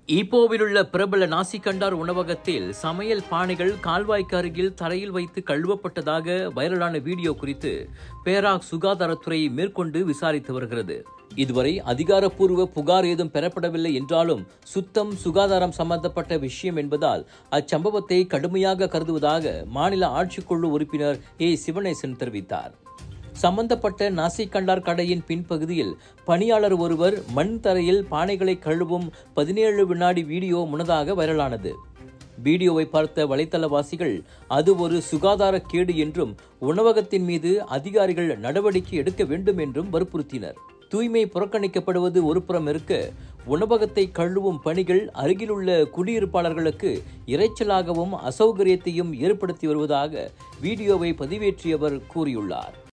ஈப்போவில் உள்ள பிரபல நாசிகண்டார் உணவகத்தில் சமையல் பானைகள் கால்வாய்க்கு அருகில் தரையில் வைத்து கழுவப்பட்டதாக வைரலான வீடியோ குறித்து பேராக் சுகாதாரத்துறை மேற்கொண்டு விசாரித்து வருகிறது இதுவரை அதிகாரப்பூர்வ புகார் ஏதும் பெறப்படவில்லை என்றாலும் சுத்தம் சுகாதாரம் சம்பந்தப்பட்ட விஷயம் என்பதால் அச்சம்பவத்தை கடுமையாக கருதுவதாக மாநில ஆட்சிக்குழு உறுப்பினர் ஏ சிவனேசன் தெரிவித்தார் சம்பந்தப்பட்ட நாசிகண்டார் கடையின் பின்பகுதியில் பணியாளர் ஒருவர் மண் தரையில் பானைகளை கழுவும் பதினேழு வினாடி வீடியோ முன்னதாக வைரலானது வீடியோவை பார்த்த வலைத்தளவாசிகள் அது ஒரு சுகாதார கேடு என்றும் உணவகத்தின் மீது அதிகாரிகள் நடவடிக்கை எடுக்க வேண்டும் என்றும் வற்புறுத்தினர் தூய்மை புறக்கணிக்கப்படுவது ஒருபுறம் இருக்க உணவகத்தை கழுவும் பணிகள் அருகிலுள்ள குடியிருப்பாளர்களுக்கு இரைச்சலாகவும் அசௌகரியத்தையும் ஏற்படுத்தி வருவதாக வீடியோவை பதிவேற்றியவர் கூறியுள்ளார்